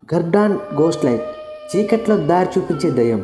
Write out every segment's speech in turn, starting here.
గర్డాన్ ghost light చీకట్లో దారి చూపించే దయ్యం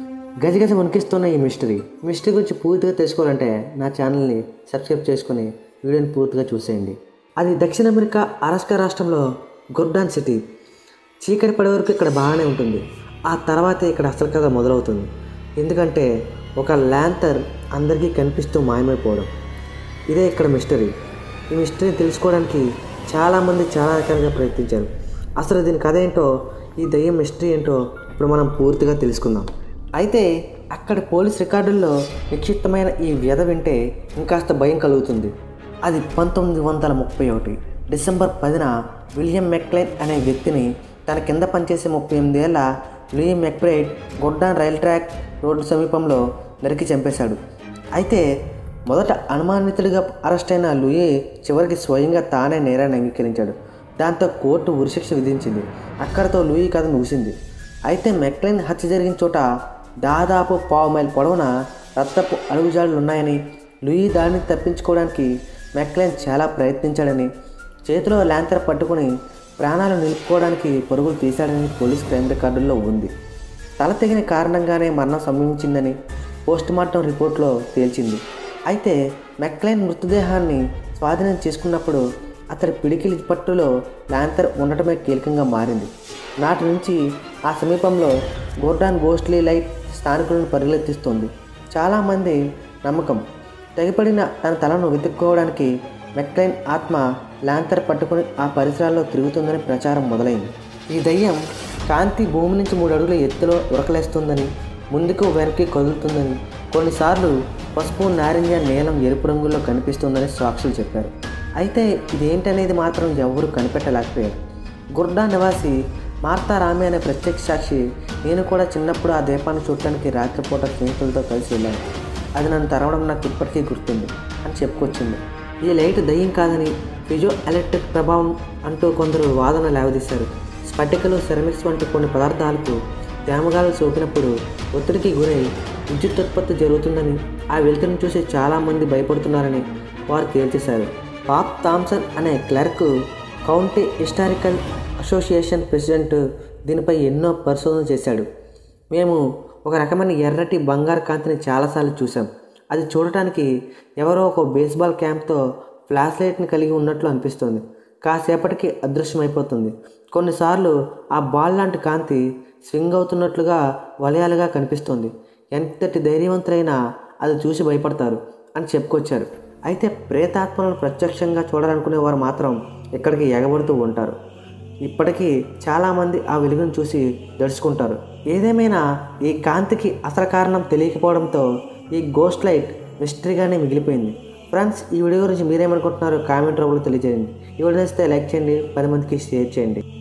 గజగజ వణికిస్తున్న ఈ మిస్టరీ మిస్టరీ గురించి పూర్తిగా తెలుసుకోవాలంటే నా ఛానల్ని సబ్స్క్రైబ్ చేసుకుని వీడియోని పూర్తిగా చూసేయండి అది దక్షిణ అమెరికా అలాస్కా రాష్ట్రంలో గొర్డాన్ సిటీ చీకటి పడే వరకు ఇక్కడ బాగానే ఉంటుంది ఆ తర్వాతే ఇక్కడ అసలు కథ మొదలవుతుంది ఎందుకంటే ఒక ల్యాంతర్ అందరికీ కనిపిస్తూ మాయమైపోవడం ఇదే ఇక్కడ మిస్టరీ ఈ మిస్టరీ తెలుసుకోవడానికి చాలామంది చాలా రకాలుగా ప్రయత్నించారు అసలు దీని కథ ఏంటో ఈ దయ్యం మిస్టరీ ఏంటో ఇప్పుడు మనం పూర్తిగా తెలుసుకుందాం అయితే అక్కడ పోలీస్ రికార్డుల్లో నిక్షిప్తమైన ఈ వ్యధ వింటే ఇంకాస్త భయం కలుగుతుంది అది పంతొమ్మిది వందల ముప్పై ఒకటి డిసెంబర్ పదిన విలియం మెక్లైన్ అనే వ్యక్తిని తన కింద పనిచేసే ముప్పై ఎనిమిదేళ్ల లూయి మెక్బ్రైడ్ గొడ్డాన్ రైల్ ట్రాక్ రోడ్డు సమీపంలో నరికి చంపేశాడు అయితే మొదట అనుమానితుడిగా అరెస్ట్ అయిన లూయి చివరికి స్వయంగా తానే నేరాన్ని అంగీకరించాడు దాంతో కోర్టు ఉరిశిక్ష విధించింది అక్కడితో లూయి కథ ముగిసింది అయితే మెక్లైన్ హత్య జరిగిన చోట దాదాపు పావు మైల్ పొడవున రక్తపు అడుగుజాడులు ఉన్నాయని లూయి దాడిని తప్పించుకోవడానికి మెక్లైన్ చాలా ప్రయత్నించాడని చేతిలో ల్యాంతర్ పట్టుకుని ప్రాణాలు నిలుపుకోవడానికి పరుగులు తీశాడని పోలీస్ క్రైమ్ రికార్డుల్లో ఉంది తల తెగిన కారణంగానే మరణం సంభవించిందని పోస్టుమార్టం రిపోర్ట్లో తేల్చింది అయితే మెక్లైన్ మృతదేహాన్ని స్వాధీనం చేసుకున్నప్పుడు అతడి పిడికిలి పట్టులో ల్యాంతర్ ఉండటమే కీలకంగా మారింది నాటి నుంచి ఆ సమీపంలో గోర్డాన్ గోస్ట్లీ లైట్ స్థానికులను పరిగెత్తిస్తుంది చాలామంది నమ్మకం తెగిపడిన తన తలను వెతుక్కోవడానికి మెక్లైన్ ఆత్మ ల్యాంతర్ పట్టుకుని ఆ పరిసరాల్లో తిరుగుతుందని ప్రచారం మొదలైంది ఈ దయ్యం కాంతి భూమి నుంచి మూడు అడుగుల ఎత్తులో ఉరకలేస్తుందని ముందుకు వెనక్కి కదులుతుందని కొన్నిసార్లు పసుపు నారింజ నీలం ఎరుపు రంగుల్లో కనిపిస్తుందని సాక్షులు చెప్పారు అయితే ఇదేంటనేది మాత్రం ఎవరూ కనిపెట్టలేకపోయారు గుర్డా నివాసి మార్తా రామే అనే ప్రత్యక్ష సాక్షి నేను కూడా చిన్నప్పుడు ఆ దీపాన్ని చూడటానికి రాత్రిపూట స్నేహితులతో కలిసి వెళ్ళాను అది నన్ను తరవడం నాకు ఇప్పటికీ గుర్తుంది అని చెప్పుకొచ్చింది ఈ లైట్ దయ్యం కాదని ఫిజో ఎలక్ట్రిక్ ప్రభావం అంటూ కొందరు వాదన లేవదీశారు స్పటికలు సెరమిక్స్ వంటి కొన్ని పదార్థాలకు తేమగాలు సోకినప్పుడు ఒత్తిడికి గురై విద్యుత్ ఉత్పత్తి జరుగుతుందని ఆ వెలుతురుని చూసి చాలామంది భయపడుతున్నారని వారు తేల్చేశారు పాప్ థామ్సన్ అనే Clark County Historical Association President దీనిపై ఎన్నో పరిశోధనలు చేశాడు మేము ఒక రకమైన ఎర్రటి బంగారు కాంతిని చాలాసార్లు చూసాం అది చూడటానికి ఎవరో ఒక బేస్బాల్ క్యాంప్తో ఫ్లాష్ లైట్ని కలిగి ఉన్నట్లు అనిపిస్తుంది కాసేపటికి అదృశ్యమైపోతుంది కొన్నిసార్లు ఆ బాల్ లాంటి కాంతి స్వింగ్ అవుతున్నట్లుగా వలయాలుగా కనిపిస్తుంది ఎంతటి ధైర్యవంతులైనా అది చూసి భయపడతారు అని చెప్పుకొచ్చారు అయితే ప్రేతాత్మలను ప్రత్యక్షంగా చూడాలనుకునే వారు మాత్రం ఇక్కడికి ఎగబడుతూ ఉంటారు ఇప్పటికీ చాలామంది ఆ వెలుగును చూసి దడుచుకుంటారు ఏదేమైనా ఈ కాంతికి అసలు కారణం తెలియకపోవడంతో ఈ గోస్ట్ లైట్ మిస్టరీగానే మిగిలిపోయింది ఫ్రెండ్స్ ఈ వీడియో గురించి మీరేమనుకుంటున్నారో కామెంట్ రూపంలో తెలియజేయండి ఈ వీడియో నచ్చితే లైక్ చేయండి పది మందికి షేర్ చేయండి